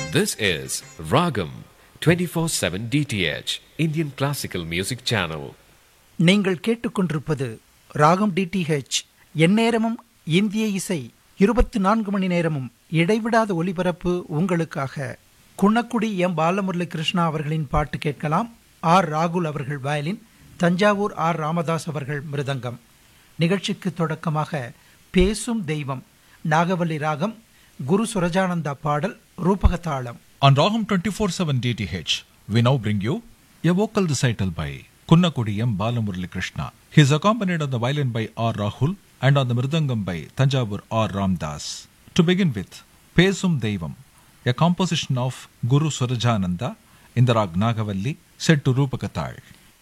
This is Ragam 24/7 DTH Indian Classical Music Channel. நீங்கள் கேட்டுக்கொண்டிருப்பது ராகம் டிடிஹெச் எந்நேரமும் இந்திய இசை இருபத்தி நான்கு மணி நேரமும் இடைவிடாத ஒலிபரப்பு உங்களுக்காக குன்னக்குடி எம் பாலமுரளி கிருஷ்ணா அவர்களின் பாட்டு கேட்கலாம் ஆர் ராகுல் அவர்கள் வயலின் தஞ்சாவூர் ஆர் ராமதாஸ் அவர்கள் மிருதங்கம் நிகழ்ச்சிக்கு தொடக்கமாக பேசும் தெய்வம் நாகவல்லி ராகம் குரு சுரஜானந்தா பாடல் ரூபகதாளம் On Raham 24/7 DTH, we now bring you a vocal recital by Kunnakudi M. Balamurali Krishna. He is accompanied on the violin by R. Rahul and on the mridangam by Tanjavur R. Ramdas. To begin with, Pesum Deivam, a composition of Guru Surajananda in the rag Nagavalli set to Rupakatal.